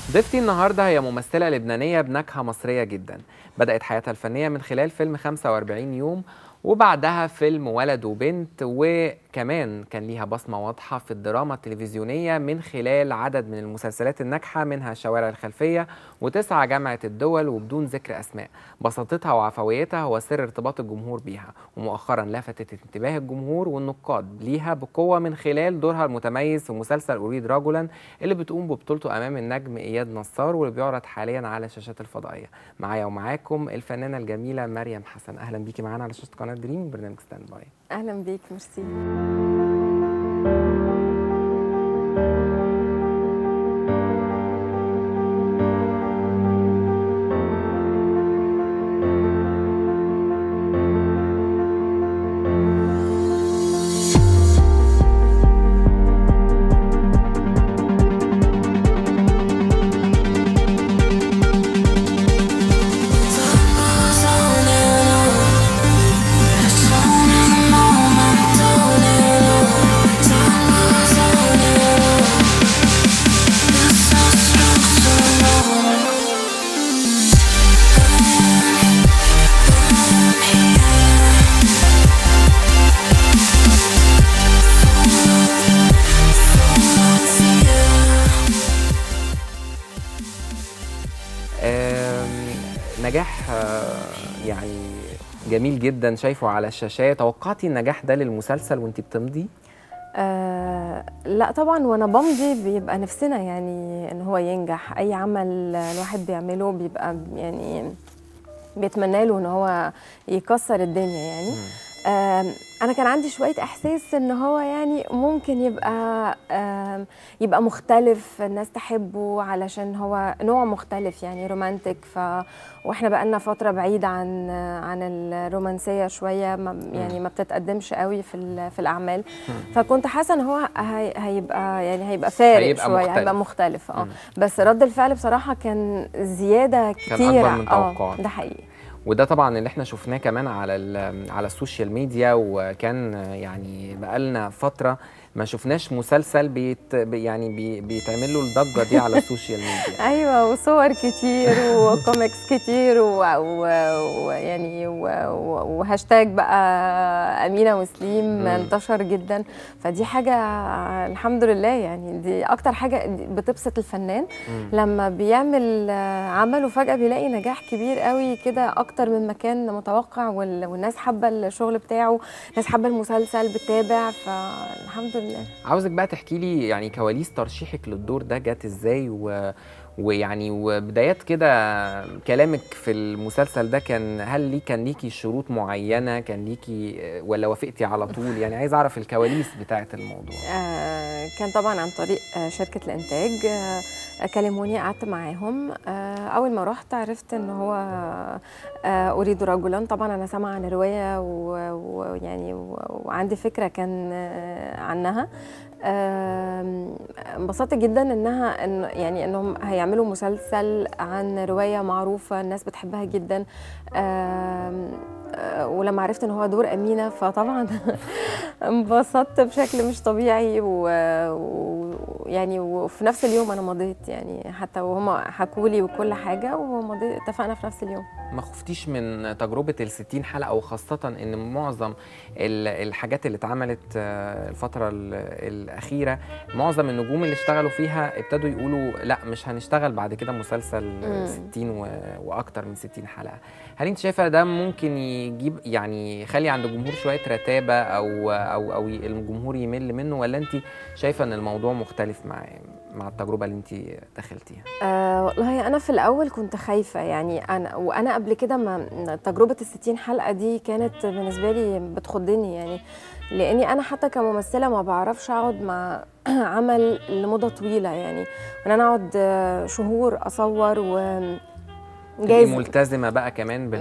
ضيفتي النهارده هي ممثلة لبنانية بنكهة مصرية جدا بدأت حياتها الفنية من خلال فيلم 45 يوم وبعدها فيلم ولد وبنت وكمان كان ليها بصمة واضحة في الدراما التلفزيونية من خلال عدد من المسلسلات الناجحة منها الشوارع الخلفية وتسعى جامعة الدول وبدون ذكر أسماء بساطتها وعفويتها هو سر ارتباط الجمهور بيها ومؤخرا لفتت انتباه الجمهور والنقاد ليها بقوة من خلال دورها المتميز في مسلسل أريد رجلا اللي بتقوم ببطولته أمام النجم إياد نصار واللي بيعرض حاليا على الشاشات الفضائية معايا ومعاكم الفنانة الجميلة مريم حسن أهلا بيكي معانا على شاشة قناة دريم وبرنامج ستاند باي اهلا بيك ميرسي آم، نجاح آه، يعني جميل جدا شايفه على الشاشات توقعتي النجاح ده للمسلسل وانت بتمضي آه لا طبعا وانا بمضي بيبقى نفسنا يعني ان هو ينجح اي عمل الواحد بيعمله بيبقى يعني بيتمنى له ان هو يكسر الدنيا يعني آم، انا كان عندي شويه احساس ان هو يعني ممكن يبقى آم، يبقى مختلف الناس تحبه علشان هو نوع مختلف يعني رومانتك ف واحنا بقالنا فتره بعيده عن عن الرومانسيه شويه ما يعني ما بتتقدمش قوي في ال- في الاعمال فكنت حاسه ان هو هي هيبقى يعني هيبقى فارق هيبقى شويه مختلف. هيبقى مختلف اه مم. بس رد الفعل بصراحه كان زياده كتير أكبر من اه توقعاتك. ده حقيقي وده طبعا اللي احنا شفناه كمان على ال- على السوشيال ميديا وكان يعني بقالنا فتره ما شفناش مسلسل بيت يعني بي بيتعمل له الضجه دي على السوشيال ميديا ايوه وصور كتير وكوميكس كتير ويعني وهاشتاج بقى امينه وسليم مم. انتشر جدا فدي حاجه الحمد لله يعني دي اكتر حاجه بتبسط الفنان مم. لما بيعمل عمل وفجاه بيلاقي نجاح كبير قوي كده اكتر من ما كان متوقع وال- والناس حابه الشغل بتاعه الناس حابه المسلسل بتتابع فالحمد لله عاوزك بقى تحكي لي يعني كواليس ترشيحك للدور ده جت ازاي و ويعني وبدايات كده كلامك في المسلسل ده كان هل ليه كان ليكي شروط معينه كان ليكي ولا وافقتي على طول يعني عايز اعرف الكواليس بتاعه الموضوع آه، كان طبعا عن طريق آه، شركة الإنتاج آه، كلموني قعدت معاهم آه، أول ما رحت عرفت إن هو آه، أريد رجلا طبعا أنا سامعة عن الرواية و- ويعني و- وعندي فكرة كان آه، عنها آم، انبسطت جدا انها إن يعني انهم هيعملوا مسلسل عن روايه معروفه الناس بتحبها جدا آم، آه، ولما عرفت ان هو دور امينه فطبعا انبسطت بشكل مش طبيعي ويعني وفي نفس اليوم انا مضيت يعني حتى وهم حكوا لي وكل حاجه ومضيت اتفقنا في نفس اليوم ما خفتيش من تجربة ال 60 حلقة وخاصة إن معظم ال- الحاجات اللي اتعملت آه، الفترة ال- الأخيرة معظم النجوم اللي اشتغلوا فيها ابتدوا يقولوا لا مش هنشتغل بعد كده مسلسل مم. 60 و- وأكتر من 60 حلقة هل أنت شايفة ده ممكن يجيب يعني يخلي عند الجمهور شوية رتابة أو أو أو الجمهور يمل منه ولا أنت شايفة إن الموضوع مختلف مع مع التجربة اللي أنت دخلتيها؟ أه والله انا في الاول كنت خايفه يعني انا وانا قبل كده ما تجربه الستين حلقه دي كانت بالنسبه لي بتخضني يعني لاني انا حتى كممثله ما بعرفش اقعد مع عمل لمده طويله يعني ان انا اقعد آه، شهور اصور و تبقي جايز ملتزمة بقى كمان بال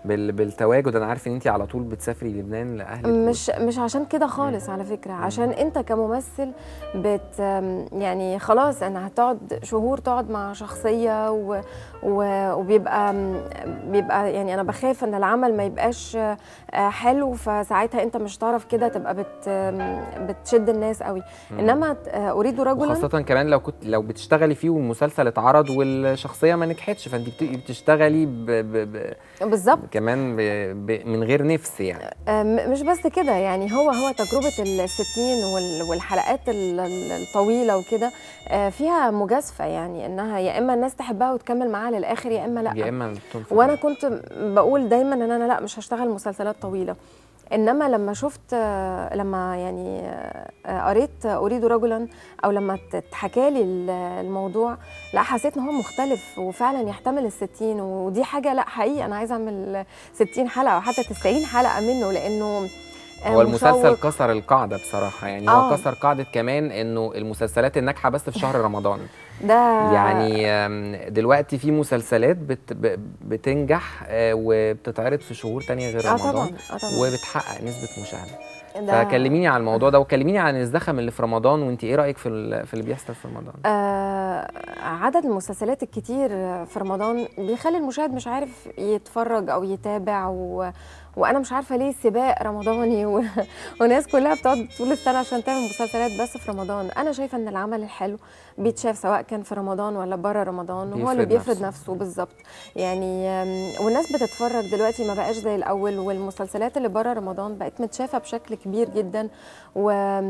بال... بالتواجد انا عارف ان انت على طول بتسافري لبنان لاهلك مش مش عشان كده خالص على فكره عشان انت كممثل بت يعني خلاص انا هتقعد شهور تقعد مع شخصيه و و وبيبقى بيبقى يعني انا بخاف ان العمل ما يبقاش آه، حلو فساعتها انت مش هتعرف كده تبقى بت بتشد الناس قوي انما آه، اريد رجلا وخاصة كمان لو كنت لو بتشتغلي فيه والمسلسل اتعرض والشخصية ما نجحتش فانت بت- بتشتغلي ب... ب... ب... بالظبط كمان ب... ب... من غير نفس يعني آه، م- مش بس كده يعني هو هو تجربة الستين وال- والحلقات ال- ال- الطويلة وكده آه، فيها مجازفة يعني انها يا اما الناس تحبها وتكمل معاها للاخر يا اما لا يا اما تنفق وانا كنت بقول دايما ان انا لا مش هشتغل مسلسلات طويله انما لما شفت آه، لما يعني آه، قريت اريد رجلا او لما اتحكى لي ال- الموضوع لا حسيت ان هو مختلف وفعلا يحتمل الستين ودي حاجه لا حقيقي انا عايزه اعمل 60 حلقه او حتى 90 حلقه منه لانه آه، هو المسلسل مشوق. كسر القاعدة بصراحة يعني هو آه. كسر قاعدة كمان انه المسلسلات الناجحة بس في شهر رمضان ده يعني آم، دلوقتي في مسلسلات بت... ب- بتنجح آه، وبتتعرض في شهور تانية غير اه رمضان طبعا اه طبعا وبتحقق نسبة مشاهدة ده- فكلميني عن الموضوع ده وكلميني عن الزخم اللي في رمضان وانت ايه رايك في ال- في اللي بيحصل في رمضان آه عدد المسلسلات الكتير في رمضان بيخلي المشاهد مش عارف يتفرج او يتابع و... وانا مش عارفه ليه سباق رمضاني و... والناس كلها بتقعد طول السنه عشان تعمل مسلسلات بس في رمضان انا شايفه ان العمل الحلو بيتشاف سواء كان في رمضان ولا بره رمضان هو اللي بيفرض بيفرض نفسه. نفسه بالظبط يعني آم، والناس بتتفرج دلوقتي ما بقاش زي الاول والمسلسلات اللي بره رمضان بقت متشافه بشكل كبير جدا و...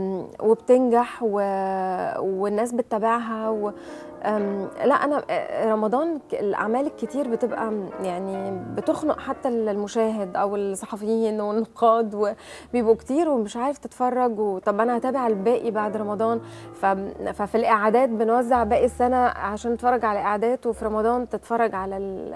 وبتنجح و... والناس بتتابعها و... أم، لا انا آه، رمضان ك- الاعمال الكتير بتبقى م- يعني بتخنق حتى المشاهد او الصحفيين والنقاد وبيبقوا كتير ومش عارف تتفرج وطب انا هتابع الباقي بعد رمضان ف... ففي الاعداد بنوزع باقي السنه عشان نتفرج على اعداد وفي رمضان تتفرج على ال...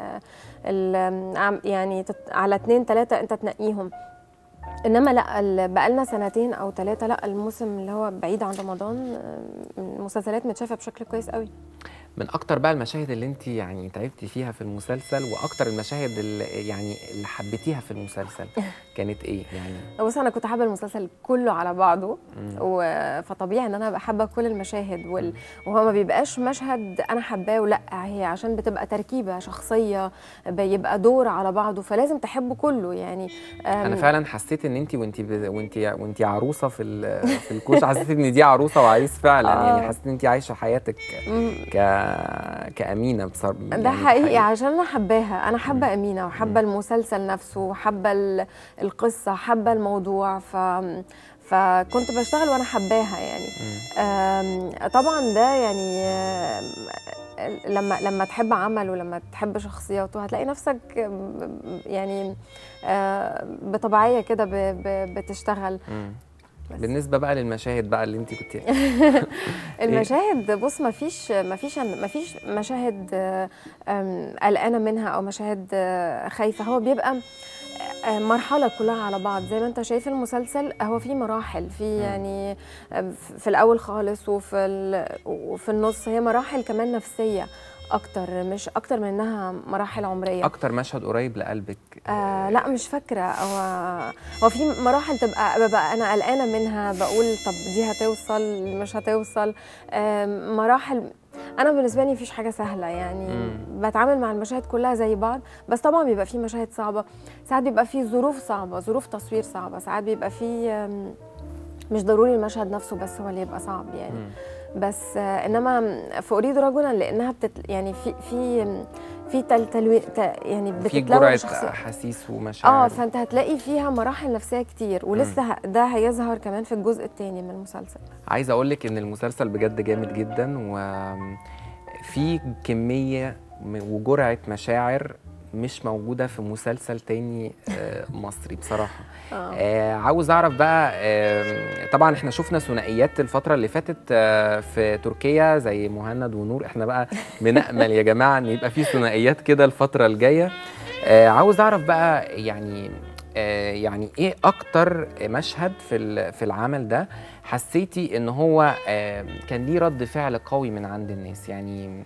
ال... عم- يعني تت... على اتنين تلاته انت تنقيهم انما لا ال- بقالنا سنتين او ثلاثه لا الموسم اللي هو بعيد عن رمضان آه، المسلسلات متشافه بشكل كويس قوي من اكتر بقى المشاهد اللي انت يعني تعبتي فيها في المسلسل واكتر المشاهد اللي يعني اللي حبيتيها في المسلسل كانت ايه يعني بص انا كنت حابه المسلسل كله على بعضه مم. و... فطبيعي ان انا بحب كل المشاهد وال... وهو ما بيبقاش مشهد انا حباه ولا هي عشان بتبقى تركيبه شخصيه بيبقى دور على بعضه فلازم تحبه كله يعني انا أم، فعلا حسيت ان انت وانت ب... وانت وانت عروسه في ال... في الكوش حسيت ان دي عروسه وعريس فعلا يعني آه. حسيت ان انت عايشه حياتك مم، ك كامينه بصر... ده حقيقي عشان انا حباها انا حابه امينه وحابه المسلسل نفسه وحابه ال- القصه حابه الموضوع ف فكنت بشتغل وانا حباها يعني مم. آم، طبعا ده يعني آم، لما لما تحب عمل ولما تحب شخصياته هتلاقي نفسك آم، يعني آه، بطبيعيه كده ب- ب- بتشتغل مم. بس. بالنسبه بقى للمشاهد بقى اللي انت كنت المشاهد بص ما فيش ما فيش ما فيش مشاهد آه، آم، قلقانه منها او مشاهد آه، خايفه هو بيبقى آه، مرحله كلها على بعض زي ما انت شايف المسلسل هو في مراحل في يعني آه، في الاول خالص وفي ال- وفي النص هي مراحل كمان نفسيه اكتر مش اكتر من انها مراحل عمريه اكتر مشهد قريب لقلبك آه لا مش فاكرة هو هو في مراحل تبقى ببقى أنا قلقانة منها بقول طب دي هتوصل مش هتوصل آه مراحل أنا بالنسبة لي مفيش حاجة سهلة يعني مم. بتعامل مع المشاهد كلها زي بعض بس طبعا بيبقى في مشاهد صعبة ساعات بيبقى في ظروف صعبة ظروف تصوير صعبة ساعات بيبقى في آم، مش ضروري المشهد نفسه بس هو اللي يبقى صعب يعني مم. بس آه، انما في اريد رجلا لانها بتت يعني في في في تل تلوي ت- يعني في بتتلون جرعه شخصية احاسيس ومشاعر اه فانت هتلاقي فيها مراحل نفسيه كتير ولسه ه- ده هيظهر كمان في الجزء الثاني من المسلسل عايز اقول لك ان المسلسل بجد جامد جدا وفي كميه م- وجرعه مشاعر مش موجوده في مسلسل تاني آه، مصري بصراحه اه آه عاوز اعرف بقى آه طبعا احنا شفنا ثنائيات الفتره اللي فاتت آه في تركيا زي مهند ونور احنا بقى بنامل يا جماعه ان يبقى في ثنائيات كده الفتره الجايه آه عاوز اعرف بقى يعني آه، يعني ايه اكتر مشهد في ال- في العمل ده حسيتي ان هو آه، كان ليه رد فعل قوي من عند الناس يعني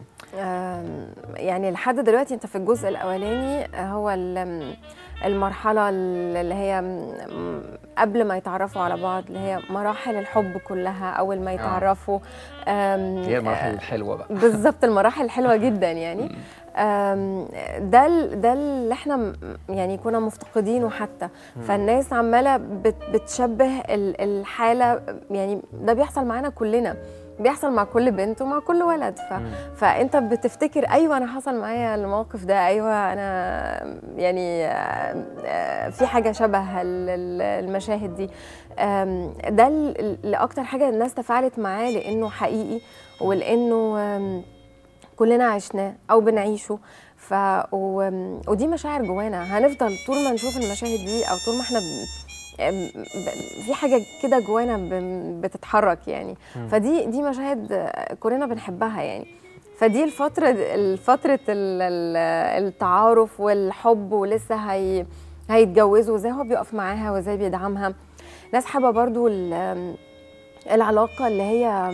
آم، يعني لحد دلوقتي انت في الجزء الاولاني آه، هو ال- المرحله اللي هي م- قبل ما يتعرفوا على بعض اللي هي مراحل الحب كلها اول ما يتعرفوا آم، هي المراحل الحلوه بقى بالظبط المراحل الحلوه جدا يعني آم، ده ال- ده اللي احنا م- يعني كنا مفتقدينه حتى فالناس عماله بت- بتشبه ال- الحاله يعني ده بيحصل معانا كلنا بيحصل مع كل بنت ومع كل ولد ف... مم. فانت بتفتكر ايوه انا حصل معايا الموقف ده ايوه انا يعني آه، آه، في حاجه شبه ال- ال- المشاهد دي آم، ده ال- اللي اكتر حاجه الناس تفاعلت معاه لانه حقيقي ولانه آم، كلنا عشناه او بنعيشه ف و... ودي مشاعر جوانا هنفضل طول ما نشوف المشاهد دي او طول ما احنا ب... ب... في حاجه كده جوانا ب... بتتحرك يعني مم. فدي دي مشاهد كلنا بنحبها يعني فدي الفترة الفترة ال- ال- التعارف والحب ولسه هي هيتجوزوا وازاي هو بيقف معاها وازاي بيدعمها ناس حابة برضو ال- العلاقة اللي هي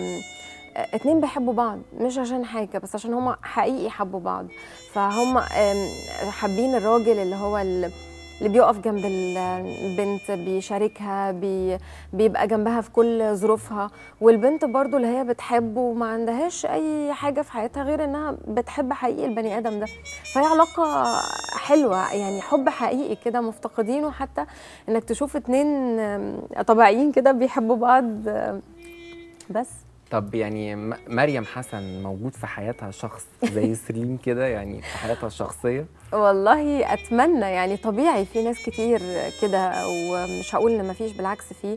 اتنين بيحبوا بعض مش عشان حاجة بس عشان هما حقيقي حبوا بعض فهم آم، حابين الراجل اللي هو ال- اللي بيقف جنب ال- البنت بيشاركها بي بيبقى جنبها في كل ظروفها والبنت برضو اللي هي بتحبه وما عندهاش اي حاجة في حياتها غير انها بتحب حقيقي البني ادم ده فهي علاقة حلوة يعني حب حقيقي كده مفتقدينه حتى انك تشوف اتنين آم، طبيعيين كده بيحبوا بعض آم، بس طب يعني م- مريم حسن موجود في حياتها شخص زي سليم كده يعني في حياتها الشخصيه والله اتمنى يعني طبيعي في ناس كتير كده ومش هقول ان مفيش بالعكس فيه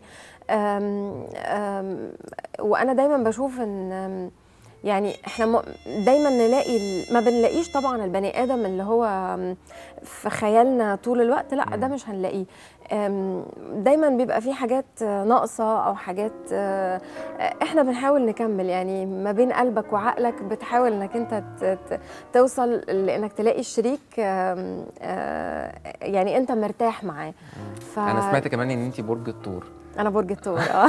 أم أم وانا دايما بشوف ان أم، يعني احنا م- دايما نلاقي ال- ما بنلاقيش طبعا البني ادم اللي هو أم، في خيالنا طول الوقت لا ده مش هنلاقيه أم، دايما بيبقى في حاجات ناقصه او حاجات آه، احنا بنحاول نكمل يعني ما بين قلبك وعقلك بتحاول انك انت ت- ت- توصل لانك تلاقي الشريك آم، آه، يعني انت مرتاح معاه ف... انا سمعت كمان ان انت برج الثور انا برج الثور اه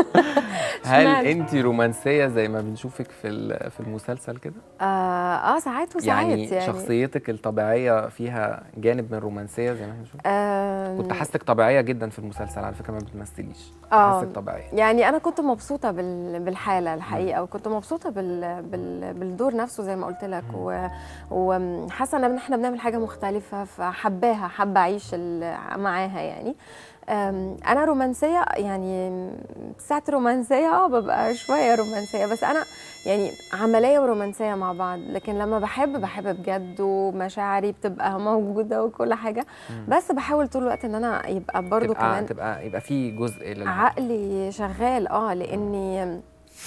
هل اشمعنى؟ انت رومانسيه زي ما بنشوفك في ال- في المسلسل كده اه آه، ساعات وساعات يعني, يعني, شخصيتك الطبيعيه فيها جانب من الرومانسيه زي ما احنا شفنا آم، كنت حاسك طبيعيه جدا في المسلسل على فكره ما بتمثليش آه. حاسك طبيعيه يعني انا كنت مبسوطه بال- بالحاله الحقيقه وكنت مبسوطه بال... بال... بالدور نفسه زي ما قلت لك و... وحاسه ان احنا بنعمل حاجه مختلفه فحباها حابه اعيش ال... معاها يعني أم، انا رومانسيه يعني ساعه رومانسيه اه ببقى شويه رومانسيه بس انا يعني عمليه ورومانسيه مع بعض لكن لما بحب بحب بجد ومشاعري بتبقى موجوده وكل حاجه بس بحاول طول الوقت ان انا يبقى برضو تبقى كمان تبقى يبقى في جزء لل... عقلي شغال اه لاني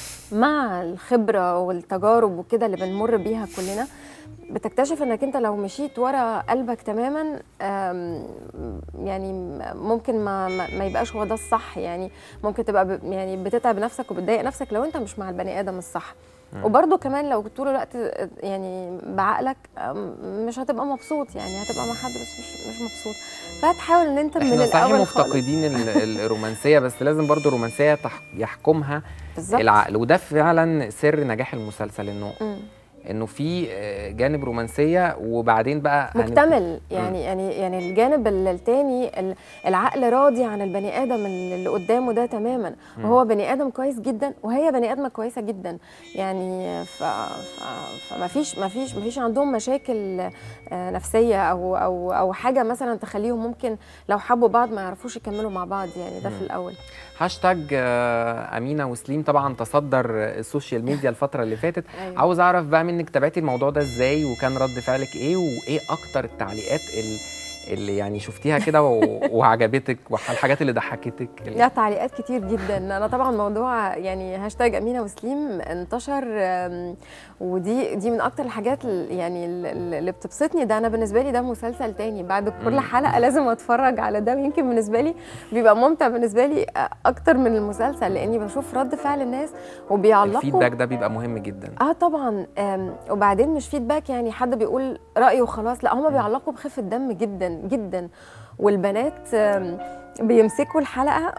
مع الخبره والتجارب وكده اللي بنمر بيها كلنا بتكتشف انك انت لو مشيت ورا قلبك تماما آم، يعني ممكن ما, ما ما يبقاش هو ده الصح يعني ممكن تبقى ب- يعني بتتعب نفسك وبتضايق نفسك لو انت مش مع البني ادم الصح وبرده كمان لو طول الوقت يعني بعقلك آم، مش هتبقى مبسوط يعني هتبقى مع حد بس مش مش مبسوط فهتحاول ان انت من احنا صحيح الاول خالص مفتقدين ال- الرومانسيه بس لازم برضو الرومانسيه تح... يحكمها بالظبط العقل وده فعلا سر نجاح المسلسل انه مم. انه في آه، جانب رومانسيه وبعدين بقى هنبت- مكتمل يعني يعني يعني الجانب ال- التاني ال- العقل راضي عن البني ادم اللي اللي قدامه ده تماما وهو بني ادم كويس جدا وهي بني ادمه كويسه جدا يعني ف ف فما فيش ما فيش ما فيش عندهم مشاكل آه، نفسيه او او او حاجه مثلا تخليهم ممكن لو حبوا بعض ما يعرفوش يكملوا مع بعض يعني ده في الاول هاشتاج آه، امينه وسليم طبعا تصدر السوشيال ميديا الفتره اللي فاتت أيوة. عاوز اعرف بقى منك تابعتي الموضوع ده ازاي وكان رد فعلك ايه وايه اكتر التعليقات ال- اللي يعني شفتيها كده و- وعجبتك والحاجات اللي ضحكتك لا تعليقات كتير جدا انا طبعا موضوع يعني هاشتاج امينه وسليم انتشر أم، ودي دي من اكتر الحاجات ال- يعني ال- اللي بتبسطني ده انا بالنسبه لي ده مسلسل تاني بعد كل مم. حلقه لازم اتفرج على ده ويمكن بالنسبه لي بيبقى ممتع بالنسبه لي اكتر من المسلسل لاني بشوف رد فعل الناس وبيعلقوا الفيدباك ده بيبقى مهم جدا اه طبعا أم، وبعدين مش فيدباك يعني حد بيقول رايه وخلاص لا هما بيعلقوا بخفه دم جدا جدا والبنات آم، بيمسكوا الحلقه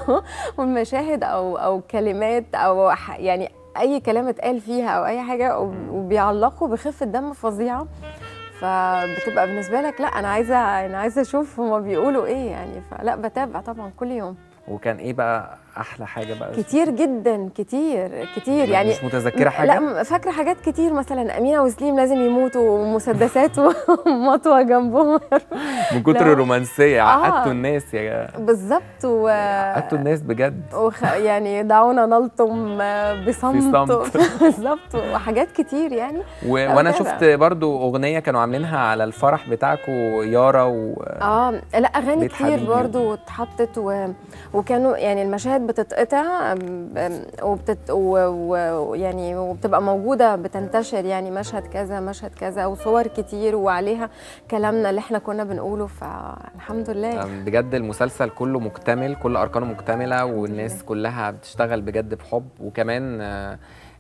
والمشاهد او او كلمات او ح- يعني اي كلام اتقال فيها او اي حاجه وب- وبيعلقوا بخفه دم فظيعه فبتبقى بالنسبه لك لا انا عايزه انا عايزه اشوف هما بيقولوا ايه يعني فلا بتابع طبعا كل يوم وكان ايه بقى احلى حاجه بقى كتير جدا كتير كتير يعني مش متذكره حاجه لا م- فاكره حاجات كتير مثلا امينه وسليم لازم يموتوا ومسدسات ومطوه جنبهم من كتر لا. الرومانسيه آه. عقدتوا الناس يا بالظبط و... عقدتوا الناس بجد وخ... يعني دعونا نلطم بصمت صمت. بالظبط وحاجات كتير يعني و... وانا بتابع. شفت برضو اغنيه كانوا عاملينها على الفرح بتاعكم يارا و... اه لا اغاني بيت كتير حبيبي. برضو اتحطت و... وكانوا يعني المشاهد بتتقطع أم، أم، وبتت و... و... يعني وبتبقى موجوده بتنتشر يعني مشهد كذا مشهد كذا وصور كتير وعليها كلامنا اللي احنا كنا بنقوله فالحمد لله بجد المسلسل كله مكتمل كل اركانه مكتمله والناس كلها بتشتغل بجد بحب وكمان آه،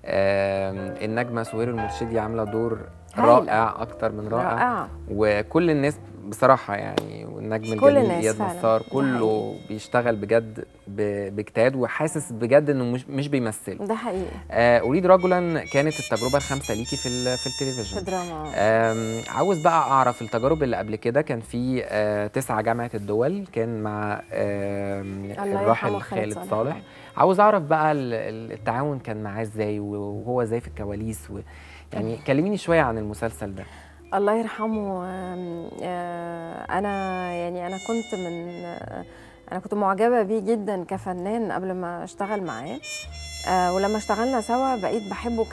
آه، النجمه سهير المرشدي عامله دور هايلة. رائع اكتر من رائع رائعه وكل الناس بصراحه يعني والنجم كل الجميل الناس اياد فعلاً. نصار ده كله بيشتغل بجد ب- باجتهاد وحاسس بجد انه مش مش بيمثل ده حقيقي آه، اريد رجلا كانت التجربه الخامسه ليكي في ال- في في التلفزيون دراما آم، عاوز بقى اعرف التجارب اللي قبل كده كان في آه، تسعة جامعة الدول كان مع آم، الله الراحل يرحمه خالد خالد صالح. صالح عاوز اعرف بقى ال- ال- التعاون كان معاه ازاي وهو ازاي في الكواليس و يعني كلميني شوية عن المسلسل ده الله يرحمه آم، آه، انا يعني انا كنت من آه، انا كنت معجبه بيه جدا كفنان قبل ما اشتغل معاه آه، ولما اشتغلنا سوا بقيت بحبه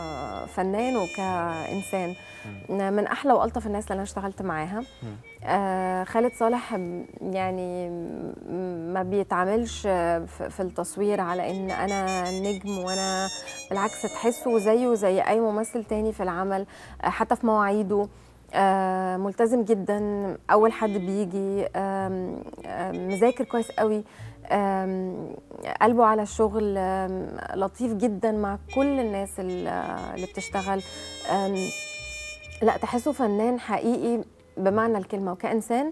كفنان وكانسان من احلى والطف الناس اللي انا اشتغلت معاها آه خالد صالح م- يعني م- ما بيتعاملش آه، في في التصوير على ان انا نجم وانا بالعكس تحسه زيه زي اي ممثل تاني في العمل آه، حتى في مواعيده آه، ملتزم جدا اول حد بيجي آم، آم، مذاكر كويس قوي آم، قلبه على الشغل آم، لطيف جدا مع كل الناس اللي اللي بتشتغل آم، لا تحسه فنان حقيقي بمعنى الكلمه وكانسان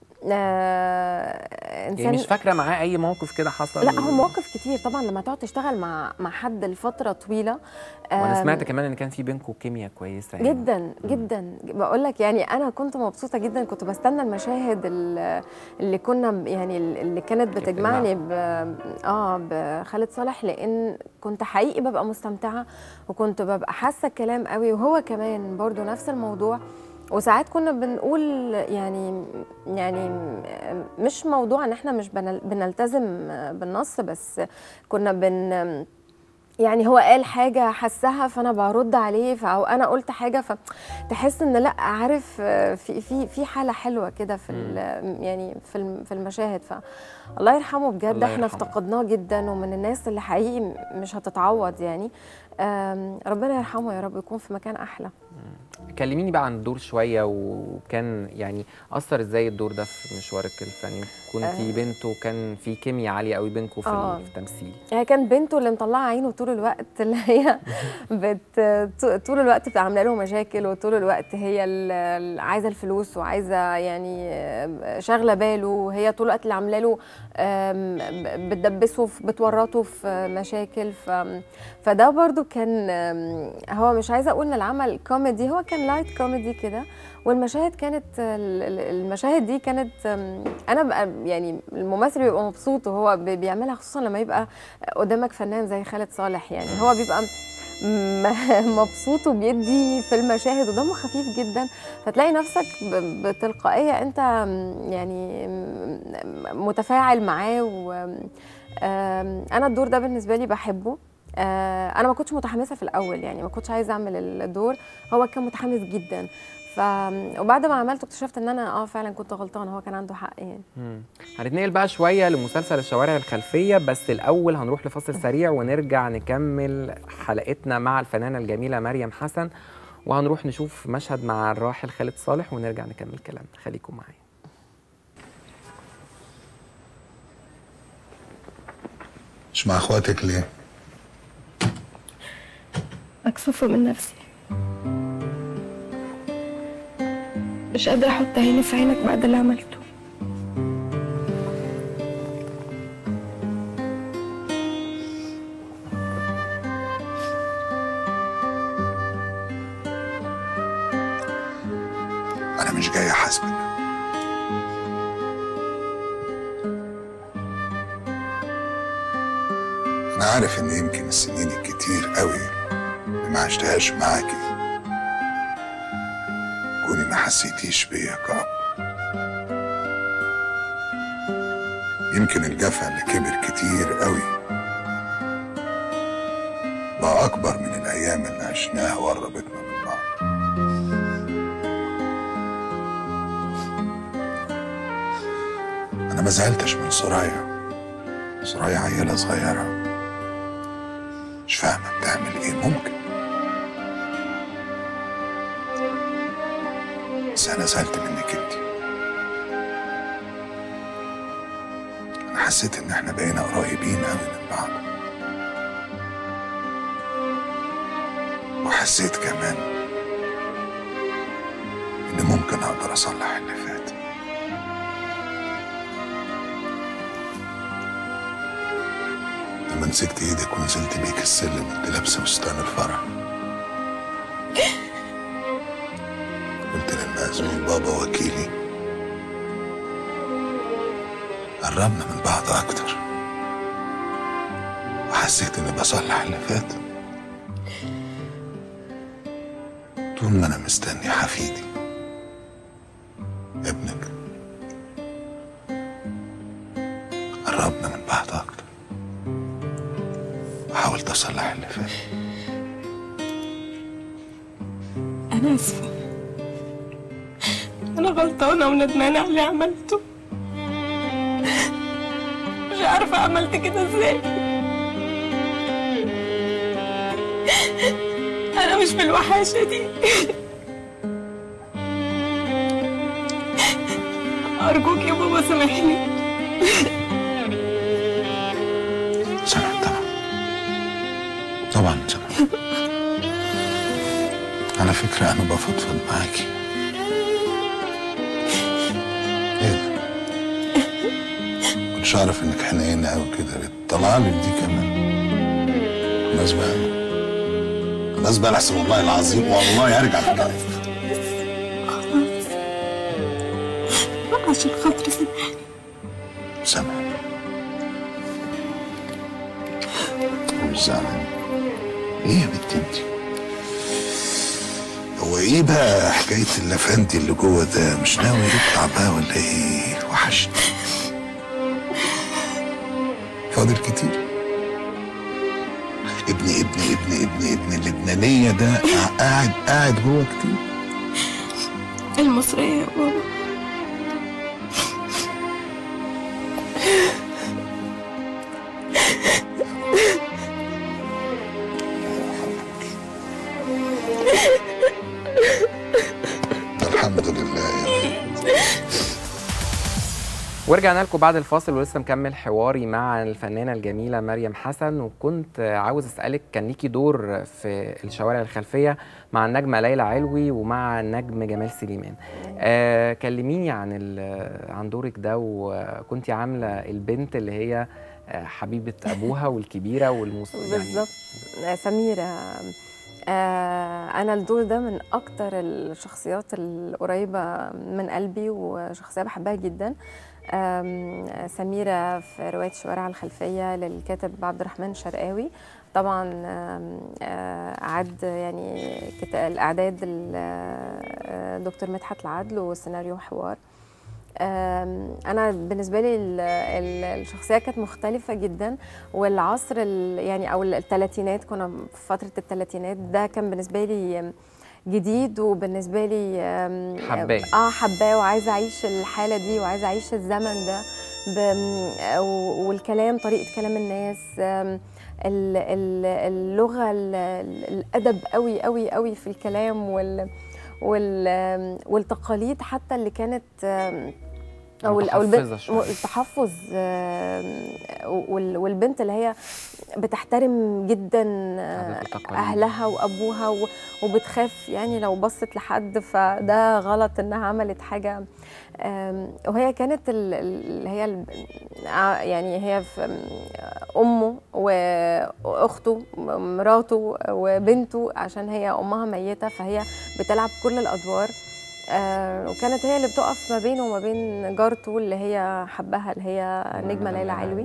آه، انسان يعني مش فاكرة معاه اي موقف كده حصل لا هو مواقف كتير طبعا لما تقعد تشتغل مع مع حد لفتره طويله وانا آم، سمعت كمان ان كان في بينكم كيمياء كويسة يعني. جدا جدا بقول لك يعني انا كنت مبسوطه جدا كنت بستنى المشاهد ال- اللي كنا ب- يعني اللي كانت بتجمعني ب اه بخالد صالح لان كنت حقيقي ببقى مستمتعه وكنت ببقى حاسه الكلام قوي وهو كمان برضو نفس الموضوع وساعات كنا بنقول يعني يعني مش موضوع ان احنا مش بنل- بنلتزم بالنص بس كنا بن يعني هو قال حاجة حسها فأنا برد عليه ف- أو أنا قلت حاجة فتحس إن لأ عارف آه، في في في حالة حلوة كده في ال- يعني في الم- في المشاهد فالله يرحمه بجد الله احنا يرحمه. افتقدناه جدا ومن الناس اللي حقيقي م- مش هتتعوض يعني آم، ربنا يرحمه يا رب يكون في مكان أحلى كلميني بقى عن الدور شوية وكان يعني أثر ازاي الدور ده في مشوارك الفني كنتي آه. بنت وكان في كيمياء عالية قوي بينكم في آه. التمثيل هي كان بنته اللي مطلعه عينه طول الوقت اللي هي بت ط- طول الوقت بتبقى عامله له مشاكل وطول الوقت هي اللي عايزه الفلوس وعايزه يعني آه، شاغله باله وهي طول الوقت اللي عامله له آم، ب- بتدبسه في- بتورطه في مشاكل ف فده برضو كان آم، هو مش عايزه اقول ان العمل كوميدي هو كان لايت كوميدي كده والمشاهد كانت ال- ال- المشاهد دي كانت آم، انا بقى يعني الممثل بيبقى مبسوط وهو بي- بيعملها خصوصا لما يبقى قدامك فنان زي خالد صالح يعني هو بيبقى م- مبسوط وبيدي في المشاهد ودمه خفيف جدا فتلاقي نفسك ب- بتلقائيه انت م- يعني م- متفاعل معاه و آم، انا الدور ده بالنسبه لي بحبه آه، انا ما كنتش متحمسه في الاول يعني ما كنتش عايزه اعمل الدور هو كان متحمس جدا ف وبعد ما عملته اكتشفت ان انا اه فعلا كنت غلطانه هو كان عنده حق يعني مم. هنتنقل بقى شوية لمسلسل الشوارع الخلفية بس الأول هنروح لفاصل سريع ونرجع نكمل حلقتنا مع الفنانة الجميلة مريم حسن وهنروح نشوف مشهد مع الراحل خالد صالح ونرجع نكمل كلامنا خليكم معايا مش مع اخواتك ليه؟ مكسوفة من نفسي مش قادرة أحط عيني في عينك بعد اللي عملته انا مش جاي احاسبك انا عارف ان يمكن السنين الكتير قوي اللي ما عشتهاش معاكي كوني ما حسيتيش بيا كأب يمكن الجفا اللي كبر كتير قوي بقى أكبر من الأيام اللي عشناها وقربتنا من بعض أنا ما زعلتش من سرايا سرايا عيلة صغيرة مش فاهمة بتعمل إيه ممكن بس أنا زعلت منك أنت أنا حسيت إن إحنا بقينا قريبين أوي من بعض وحسيت كمان إن ممكن أقدر أصلح اللي فات لما مسكت إيدك ونزلت بيك السلم وأنت لابسة فستان الفرح قلت للمأذون بابا وكيلي قربنا من بعض أكتر وحسيت إني بصلح اللي فات طول ما أنا مستني حفيدي ابنك قربنا من بعض أكتر وحاولت أصلح اللي فات أنا آسفة أنا غلطانة وندمانة على اللي عملته مش عارفة عملت كده ازاي أنا مش في الوحاشة دي أرجوك يا بابا سامحني سامع طبعا طبعا سامع على فكرة أنا بفضفض معاكي إيه ده؟ كنتش أعرف إنك حنينة أوي كده طلع لك دي كمان خلاص بقى خلاص بقى لحسن والله العظيم والله هرجع في كلامي عشان خاطري سامحني سامع مش زعلان ايه يا بنت انت هو ايه بقى حكاية اللفندي اللي جوه ده مش ناوي يطلع بقى ولا ايه وحشني فاضل كتير ابني ابني ابني ابني ابني اللبنانية ده قاعد قاعد جوه كتير المصرية يا بابا الحمد لله يا ورجعنا لكم بعد الفاصل ولسه مكمل حواري مع الفنانه الجميله مريم حسن وكنت عاوز اسالك كان ليكي دور في الشوارع الخلفيه مع النجمه ليلى علوي ومع النجم جمال سليمان آه كلميني عن ال- عن دورك ده وكنت عامله البنت اللي هي آه، حبيبه ابوها والكبيره والموس يعني بالظبط آه، سميرة آه، أنا الدور ده من أكتر الشخصيات القريبة من قلبي وشخصية بحبها جدا آم، سميرة في رواية الشوارع الخلفية للكاتب عبد الرحمن شرقاوي طبعا آم، آه، عد يعني كت- الإعداد الدكتور مدحت العدل والسيناريو حوار آم، انا بالنسبه لي ال- ال- الشخصيه كانت مختلفه جدا والعصر ال- يعني او الثلاثينات كنا في فتره الثلاثينات ده كان بالنسبه لي جديد وبالنسبه لي آم، حباه. اه حباه وعايزه اعيش الحاله دي وعايزه اعيش الزمن ده ب- و- والكلام طريقه كلام الناس آم، ال- ال- اللغه ال- الادب قوي قوي قوي في الكلام وال وال والتقاليد حتى اللي كانت آم، او ال- او متحفظة البنت شوية. التحفظ آم، وال- والبنت اللي هي بتحترم جدا آه، عادات وتقاليد. اهلها وابوها و- وبتخاف يعني لو بصت لحد فده غلط انها عملت حاجه آم، وهي كانت ال- ال- اللي هي ال- ع- يعني هي في امه واخته مراته وبنته عشان هي امها ميته فهي بتلعب كل الادوار آه وكانت هي اللي بتقف ما بينه وما بين جارته اللي هي حبها اللي هي النجمه ليلى علوي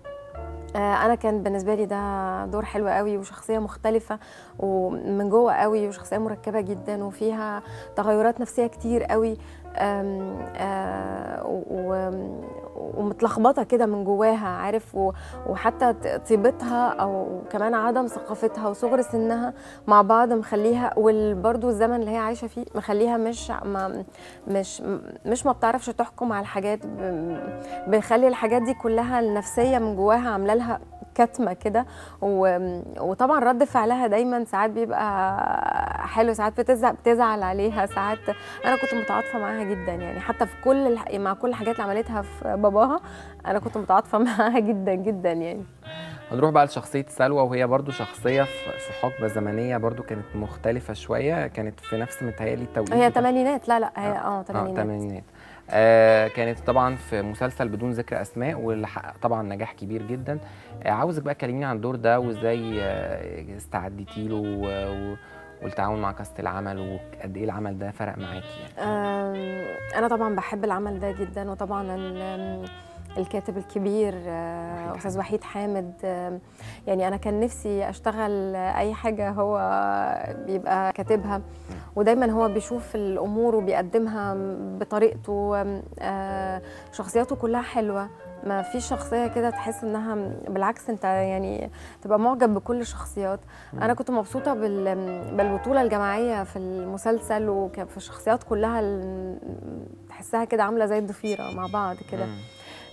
آه، انا كان بالنسبه لي ده دور حلو قوي وشخصيه مختلفه ومن جوه قوي وشخصيه مركبه جدا وفيها تغيرات نفسيه كتير قوي آم، آه، و- و- ومتلخبطه كده من جواها عارف و- وحتى ط- طيبتها او كمان عدم ثقافتها وصغر سنها مع بعض مخليها وبرده الزمن اللي هي عايشه فيه مخليها مش ما مش مش ما بتعرفش تحكم على الحاجات ب- بيخلي الحاجات دي كلها النفسيه من جواها عامله لها كتمه كده و- وطبعا رد فعلها دايما ساعات بيبقى حلو ساعات بتزعل بتزعل عليها ساعات انا كنت متعاطفه معاها جدا يعني حتى في كل الح... مع كل الحاجات اللي عملتها في باباها انا كنت متعاطفه معاها جدا جدا يعني هنروح بقى لشخصية سلوى وهي برضو شخصية في في حقبة زمنية برضو كانت مختلفة شوية كانت في نفس متهيألي التوقيت هي بتاع- تمانينات لا لا هي اه اه تمانينات تمانينات آه كانت طبعا في مسلسل بدون ذكر اسماء واللي حقق طبعا نجاح كبير جدا آه عاوزك بقى تكلميني عن الدور ده وازاي آه استعدتي له و- و- والتعاون مع كاست العمل وقد ايه العمل ده فرق معاكي يعني آم، انا طبعا بحب العمل ده جدا وطبعا ال- الكاتب الكبير آه، وحيد استاذ وحيد حامد آم، يعني انا كان نفسي اشتغل اي حاجه هو بيبقى كاتبها ودايما هو بيشوف الامور وبيقدمها بطريقته آم، آه، شخصياته كلها حلوه ما فيش شخصيه كده تحس انها بالعكس انت يعني تبقى معجب بكل الشخصيات انا كنت مبسوطه بال- بالبطوله الجماعيه في المسلسل وفي الشخصيات كلها ال- تحسها كده عامله زي الضفيره مع بعض كده مم.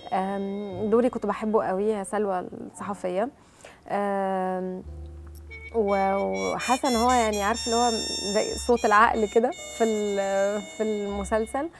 أم، دوري كنت بحبه قوي يا سلوى الصحفيه أم، و- وحاسه ان هو يعني عارف اللي هو زي صوت العقل كده في ال- في المسلسل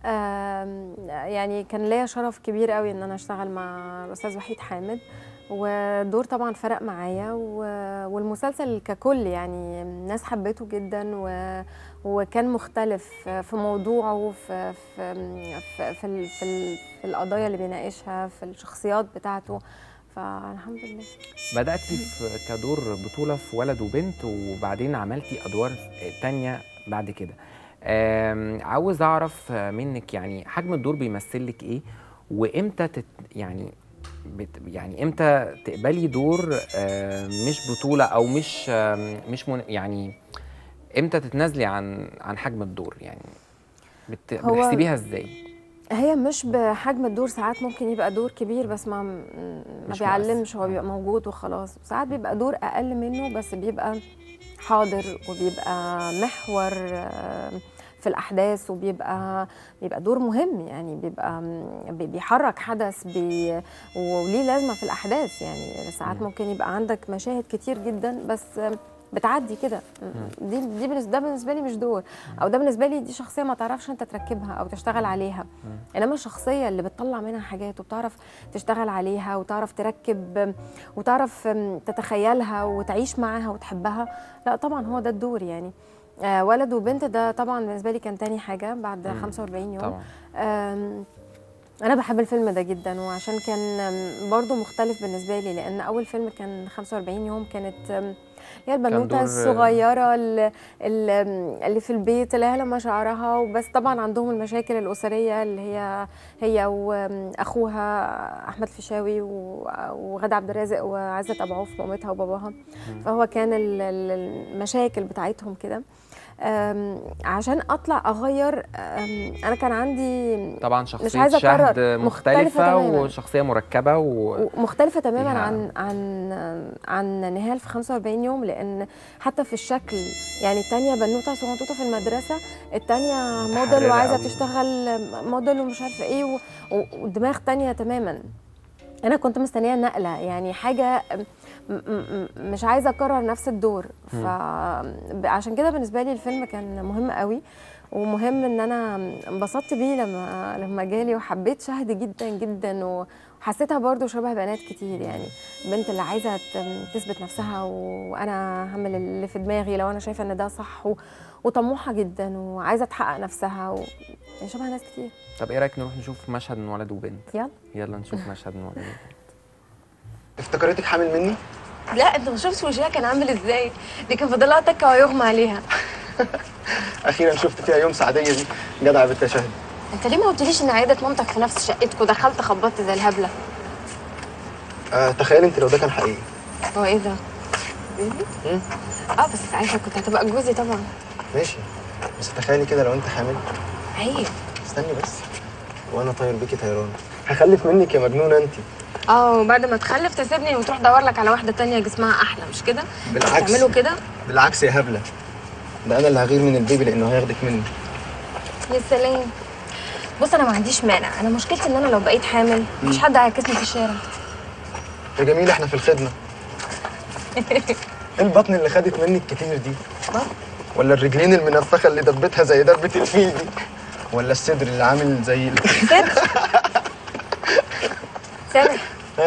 أم، يعني كان ليا شرف كبير قوي ان انا اشتغل مع الاستاذ وحيد حامد والدور طبعا فرق معايا و- والمسلسل ككل يعني الناس حبته جدا و وكان مختلف في موضوعه في في في في, ال- في, ال- في القضايا اللي بيناقشها في الشخصيات بتاعته فالحمد لله بدأتي في كدور بطولة في ولد وبنت وبعدين عملتي أدوار تانية بعد كده آم، عاوز أعرف منك يعني حجم الدور بيمثل لك إيه وإمتى تت يعني بت يعني إمتى تقبلي دور آم، مش بطولة أو مش آم، مش من يعني إمتى تتنازلي عن عن حجم الدور يعني بت هو- بتحسبيها إزاي؟ هي مش بحجم الدور ساعات ممكن يبقى دور كبير بس ما ما مش بيعلمش هو مؤثر. بيبقى موجود وخلاص ساعات بيبقى دور اقل منه بس بيبقى حاضر وبيبقى محور آه، في الاحداث وبيبقى بيبقى دور مهم يعني بيبقى بي- بيحرك حدث بي وليه لازمه في الاحداث يعني ساعات مم. ممكن يبقى عندك مشاهد كتير جدا بس بتعدي كده دي دي بالنسبه ده بالنسبه لي مش دور او ده بالنسبه لي دي شخصيه ما تعرفش انت تركبها او تشتغل عليها انما الشخصيه اللي بتطلع منها حاجات وبتعرف تشتغل عليها وتعرف تركب وتعرف تتخيلها وتعيش معاها وتحبها لا طبعا هو ده الدور يعني آه ولد وبنت ده طبعا بالنسبه لي كان تاني حاجه بعد مم. 45 يوم طبعا آم، انا بحب الفيلم ده جدا وعشان كان آم، برضو مختلف بالنسبه لي لان اول فيلم كان 45 يوم كانت آم، هي البنوته دور- الصغيره اللي, اللي في البيت اللي هي لما شعرها وبس طبعا عندهم المشاكل الاسريه اللي هي هي واخوها احمد الفيشاوي و- وغادة عبد الرازق وعزت ابو عوف مامتها وباباها فهو كان ال- ال- المشاكل بتاعتهم كده آم، عشان اطلع اغير آم، انا كان عندي طبعا شخصية عايزة شهد أكرر، مختلفة مختلفة تماماً. وشخصية مركبة و... ومختلفة تماما فيها- عن عن عن نهال في 45 يوم لان حتى في الشكل يعني التانية بنوتة صغنطوطة في المدرسة التانية موديل متحررة وعايزة قوي. تشتغل موديل ومش عارفة ايه و- و- ودماغ تانية تماما انا كنت مستنيه نقله يعني حاجه م- م- م- مش عايزه اكرر نفس الدور فعشان كده بالنسبه لي الفيلم كان مهم قوي ومهم ان انا انبسطت بيه لما لما جالي وحبيت شهد جدا جدا وحسيتها برضو شبه بنات كتير يعني بنت اللي عايزه ت- تثبت نفسها و- وانا هعمل اللي في دماغي لو انا شايفه ان ده صح و- وطموحه جدا وعايزه تحقق نفسها و... يعني شبه ناس كتير طب ايه رايك نروح نشوف مشهد من ولد وبنت يلا يلا نشوف مشهد من ولد وبنت افتكرتك حامل مني؟ لا انت ما شفتش وشها كان عامل ازاي دي كان فاضلها تكه ويغمى عليها اخيرا شفت فيها يوم سعديه دي جدع يا بنت يا شهد انت ليه ما قلتليش ان عياده مامتك في نفس شقتك ودخلت خبطت زي الهبله آه تخيل انت لو ده كان حقيقي هو ايه ده مم. اه بس ساعتها كنت هتبقى جوزي طبعا ماشي بس تخيلي كده لو انت حامل عيب استني بس وانا طاير بيكي طيران هخلف منك يا مجنونه انت اه وبعد ما تخلف تسيبني وتروح تدور لك على واحده تانية جسمها احلى مش كده بالعكس. تعملوا كده بالعكس يا هبله ده انا اللي هغير من البيبي لانه هياخدك مني يا سلام بص انا ما عنديش مانع انا مشكلتي ان انا لو بقيت حامل مفيش حد هيعكسني في الشارع يا جميل احنا في الخدمه ايه البطن اللي خدت منك كتير دي بطن؟ ولا الرجلين المنفخه اللي دبتها زي دبه الفيل دي ولا الصدر اللي عامل زي ال... صدر سامح ها؟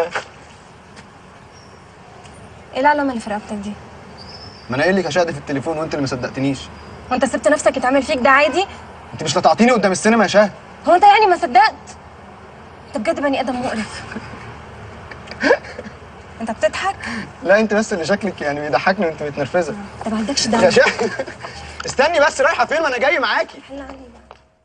ايه العلامه اللي في رقبتك دي ما انا قايل لك يا شهد في التليفون وانت اللي ما صدقتنيش وانت سبت نفسك يتعمل فيك ده عادي انت مش هتعطيني قدام السينما يا شهد هو انت يعني ما صدقت انت بجد بني ادم مقرف انت بتضحك لا انت بس اللي شكلك يعني بيضحكني وانت متنرفزه انت ما عندكش يا دم شهد استني بس رايحه فين ما انا جاي معاكي حل علينا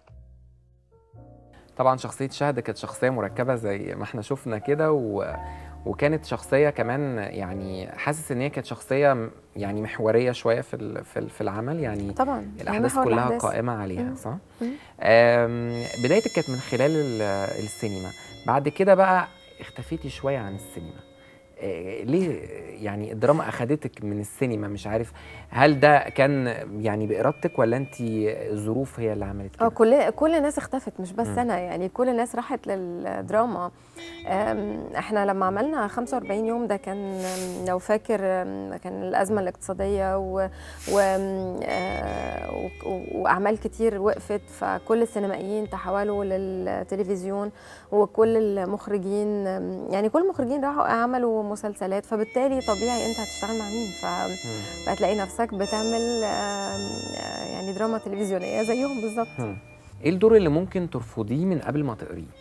طبعا شخصية شهد كانت شخصية مركبة زي ما احنا شفنا كده و... وكانت شخصية كمان يعني حاسس ان هي كانت شخصية م- يعني محورية شوية في ال... في ال- في العمل يعني طبعا الاحداث محور كلها الأحداث. قائمة عليها مم. صح؟ مم. آم، بدايتك كانت من خلال ال- السينما بعد كده بقى اختفيتي شوية عن السينما آه، ليه يعني الدراما اخدتك من السينما مش عارف هل ده كان يعني بارادتك ولا انت الظروف هي اللي عملت اه كده كل كل الناس اختفت مش بس مم. انا يعني كل الناس راحت للدراما أم، احنا لما عملنا 45 يوم ده كان أم، لو فاكر أم، كان الازمه الاقتصاديه و... و... أم، آه، و... و- واعمال كتير وقفت فكل السينمائيين تحولوا للتلفزيون وكل المخرجين أم، يعني كل المخرجين راحوا عملوا مسلسلات فبالتالي طبيعي انت هتشتغل مع مين ف... مم. فهتلاقي نفسك بتعمل آم، آه، يعني دراما تلفزيونيه زيهم بالظبط مم. ايه الدور اللي ممكن ترفضيه من قبل ما تقريه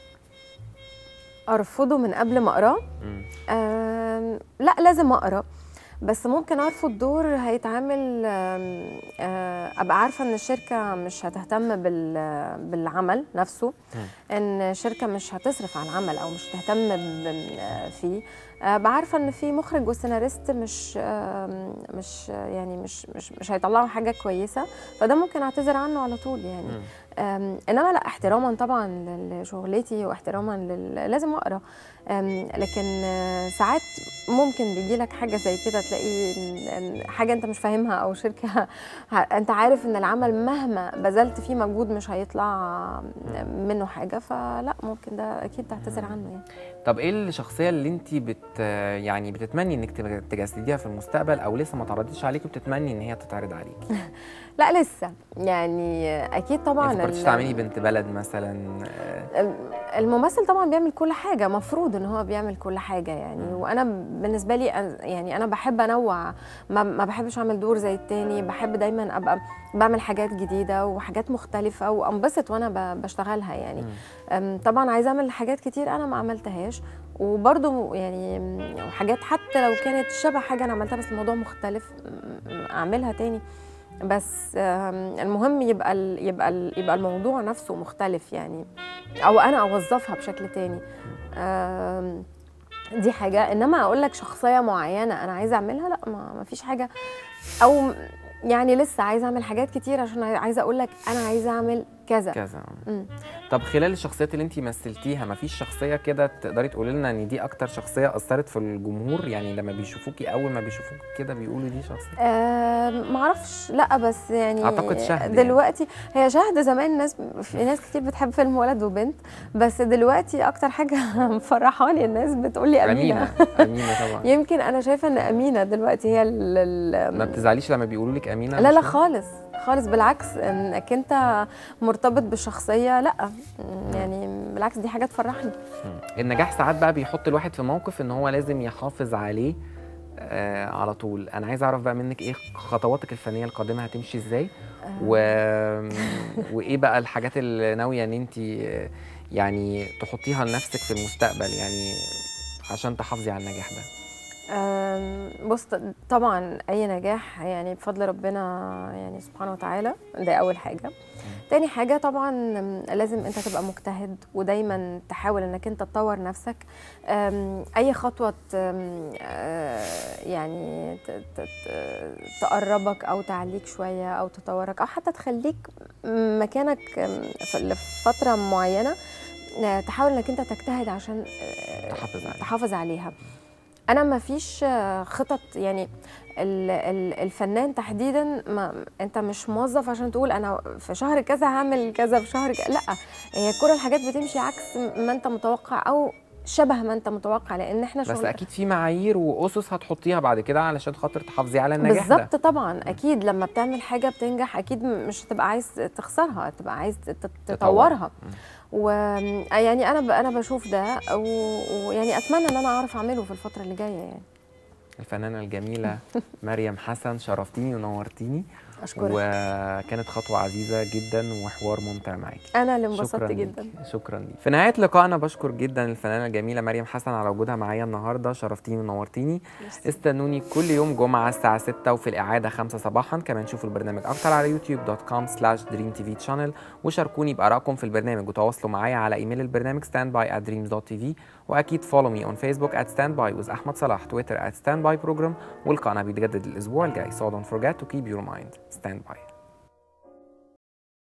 ارفضه من قبل ما اقراه مم. آم، لا لازم اقرا بس ممكن ارفض دور هيتعمل آم، آه، ابقى عارفه ان الشركه مش هتهتم بال- بالعمل نفسه ان الشركه مش هتصرف على العمل او مش هتهتم ب- آه، فيه آه، ابقى عارفه ان في مخرج وسيناريست مش آم، مش يعني مش مش مش هيطلعوا حاجه كويسه فده ممكن اعتذر عنه على طول يعني مم. أم، انما لا احتراما طبعا لشغلتي واحتراما لل... لازم اقرا أم، لكن آه، ساعات ممكن بيجي لك حاجه زي كده تلاقي إن- إن حاجه انت مش فاهمها او شركه ه- انت عارف ان العمل مهما بذلت فيه مجهود مش هيطلع منه حاجه فلا ممكن ده اكيد تعتذر عنه يعني طب ايه الشخصيه اللي انت بت يعني بتتمني انك تج- تجسديها في المستقبل او لسه ما تعرضتش عليكي وبتتمني ان هي تتعرض عليكي لا لسه يعني اكيد طبعا يعني فكرتيش ال- تعملي بنت بلد مثلا آه، الممثل طبعا بيعمل كل حاجه مفروض ان هو بيعمل كل حاجه يعني مم. وانا بالنسبه لي أنا- يعني انا بحب انوع ما, ما بحبش اعمل دور زي التاني بحب دايما ابقى بعمل حاجات جديده وحاجات مختلفه وانبسط وانا ب- بشتغلها يعني مم. أم، طبعا عايزه اعمل حاجات كتير انا ما عملتهاش وبرضه يعني م- حاجات حتى لو كانت شبه حاجه انا عملتها بس الموضوع مختلف م- م- اعملها تاني بس أم، المهم يبقى ال يبقى ال يبقى الموضوع نفسه مختلف يعني او انا اوظفها بشكل تاني أم، دي حاجه انما اقول لك شخصيه معينه انا عايزه اعملها لا ما ما فيش حاجه او يعني لسه عايزه اعمل حاجات كتير عشان عايزه اقول لك انا عايزه اعمل كذا كذا مم. طب خلال الشخصيات اللي انت مثلتيها ما فيش شخصيه كده تقدري تقولي لنا ان دي اكتر شخصيه اثرت في الجمهور يعني لما بيشوفوكي اول ما بيشوفوكي كده بيقولوا دي شخصيه ما اعرفش لا بس يعني أعتقد شهد يعني. دلوقتي هي شهد زمان الناس في ناس كتير بتحب فيلم ولد وبنت بس دلوقتي اكتر حاجه مفرحاني الناس بتقول لي امينه, امينه امينه طبعا يمكن انا شايفه ان امينه دلوقتي هي ال ال- ما بتزعليش لما بيقولوا لك امينه لا لا مش- خالص خالص بالعكس انك انت مرتبط بالشخصيه لا يعني بالعكس دي حاجه تفرحني مم. النجاح ساعات بقى بيحط الواحد في موقف ان هو لازم يحافظ عليه آه على طول انا عايز اعرف بقى منك ايه خطواتك الفنيه القادمه هتمشي ازاي و... وايه بقى الحاجات اللي ناويه ان انت يعني تحطيها لنفسك في المستقبل يعني عشان تحافظي على النجاح ده أم، بص ط- طبعا اي نجاح يعني بفضل ربنا يعني سبحانه وتعالى ده اول حاجه تاني حاجه طبعا أم، لازم انت تبقى مجتهد ودايما تحاول انك انت تطور نفسك أم، اي خطوه ت- أم، آه، يعني ت- ت- ت- تقربك او تعليك شويه او تطورك او حتى تخليك مكانك أم، في لفتره معينه آه، تحاول انك انت تجتهد عشان آه، تحافظ عليها. تحافظ عليها انا ما فيش آه، خطط يعني ال- ال- الفنان تحديدا ما انت مش موظف عشان تقول انا في شهر كذا هعمل كذا في شهر كذا لا هي كل الحاجات بتمشي عكس ما انت متوقع او شبه ما انت متوقع لان احنا بس شغل اكيد في معايير واسس هتحطيها بعد كده علشان خاطر تحافظي على النجاح ده بالظبط طبعا اكيد لما بتعمل حاجه بتنجح اكيد م- مش هتبقى عايز تخسرها تبقى عايز تت- تطورها ويعني انا ب- انا بشوف ده و- ويعني اتمنى ان انا اعرف اعمله في الفتره اللي جايه يعني الفنانه الجميله مريم حسن شرفتيني ونورتيني اشكرك وكانت خطوه عزيزه جدا وحوار ممتع معاكي انا اللي انبسطت شكرا جدا ليكي. شكرا ليك في نهايه لقائنا بشكر جدا الفنانه الجميله مريم حسن على وجودها معايا النهارده شرفتيني ونورتيني استنوني كل يوم جمعه الساعه 6 وفي الاعاده 5 صباحا كمان شوفوا البرنامج اكتر على youtube.com slash dream tv channel وشاركوني بارائكم في البرنامج وتواصلوا معايا على ايميل البرنامج standby at dreams.tv واكيد follow me on facebook at standby with احمد صلاح تويتر at standby program والقناه بيتجدد الاسبوع الجاي so don't forget to keep your mind standby